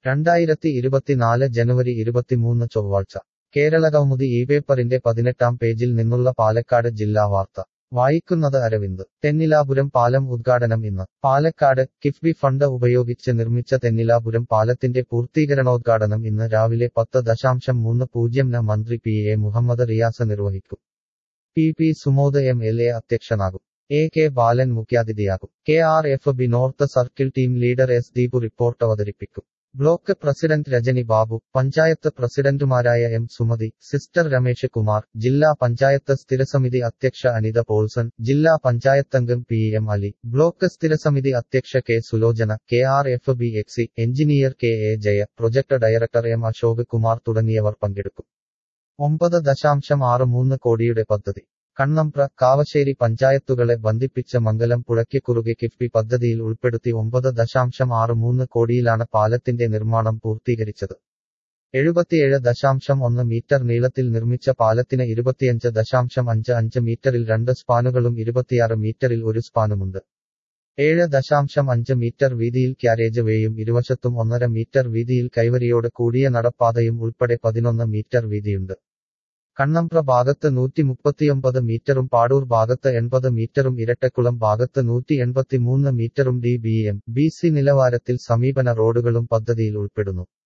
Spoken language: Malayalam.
രണ്ടായിരത്തി ഇരുപത്തിനാല് ജനുവരി ഇരുപത്തിമൂന്ന് ചൊവ്വാഴ്ച കേരളകൗമുദി ഈ പേപ്പറിന്റെ പതിനെട്ടാം പേജിൽ നിന്നുള്ള പാലക്കാട് ജില്ലാ വാർത്ത വായിക്കുന്നത് അരവിന്ദ് തെന്നിലാപുരം പാലം ഉദ്ഘാടനം ഇന്ന് പാലക്കാട് കിഫ്ബി ഫണ്ട് ഉപയോഗിച്ച് നിർമ്മിച്ച തെന്നിലാപുരം പാലത്തിന്റെ പൂർത്തീകരണോദ്ഘാടനം ഇന്ന് രാവിലെ പത്ത് ദശാംശം മൂന്ന് പൂജ്യം ന് മന്ത്രി പി എ മുഹമ്മദ് റിയാസ് നിർവഹിക്കും P P Sumod M L A അധ്യക്ഷനാകും എ കെ ബാലൻ മുഖ്യാതിഥിയാകും K R F B north circle team leader S Deepu report അവതരിപ്പിക്കും ബ്ലോക്ക് പ്രസിഡന്റ് രജനി ബാബു പഞ്ചായത്ത് പ്രസിഡന്റുമാരായ എം സുമതി സിസ്റ്റർ രമേശ് കുമാർ ജില്ലാ പഞ്ചായത്ത് സ്ഥിരസമിതി അധ്യക്ഷ അനിത പോൾസൺ ജില്ലാ പഞ്ചായത്തംഗം പി എം അലി ബ്ലോക്ക് സ്ഥിരസമിതി അധ്യക്ഷ K Sulochana K R F B exe engineer K A Jaya project director M Ashok Kumar തുടങ്ങിയവർ പങ്കെടുക്കും ഒമ്പത് ദശാംശം ആറ് മൂന്ന് കോടിയുടെ പദ്ധതി കണ്ണമ്പ്ര കാവശ്ശേരി പഞ്ചായത്തുകളെ ബന്ധിപ്പിച്ച മംഗലം പുഴയ്ക്ക് കുറുകെ കിഫ്ബി പദ്ധതിയിൽ ഉൾപ്പെടുത്തി ഒമ്പത് ദശാംശം ആറ് മൂന്ന് കോടിയിലാണ് പാലത്തിന്റെ നിർമ്മാണം പൂർത്തീകരിച്ചത് എഴുപത്തിയേഴ് ദശാംശം ഒന്ന് മീറ്റർ നീളത്തിൽ നിർമ്മിച്ച പാലത്തിന് ഇരുപത്തിയഞ്ച് ദശാംശം അഞ്ച് അഞ്ച് മീറ്ററിൽ രണ്ട് സ്പാനുകളും ഇരുപത്തിയാറ് മീറ്ററിൽ ഒരു സ്പാനുമുണ്ട് ഏഴ് ദശാംശം അഞ്ച് മീറ്റർ വീതിയിൽ ക്യാരേജ് വേയും ഇരുവശത്തും ഒന്നര മീറ്റർ വീതിയിൽ കൈവരിയോട് കൂടിയ നടപ്പാതയും ഉൾപ്പെടെ പതിനൊന്ന് മീറ്റർ വീതിയുണ്ട് കണ്ണമ്പ്ര ഭാഗത്ത് നൂറ്റി മുപ്പത്തിയൊമ്പത് മീറ്ററും പാടൂർ ഭാഗത്ത് എൺപത് മീറ്ററും ഇരട്ടക്കുളം ഭാഗത്ത് നൂറ്റി എൺപത്തിമൂന്ന് മീറ്ററും D B M B C നിലവാരത്തിൽ സമീപന റോഡുകളും പദ്ധതിയിൽ ഉൾപ്പെടുന്നു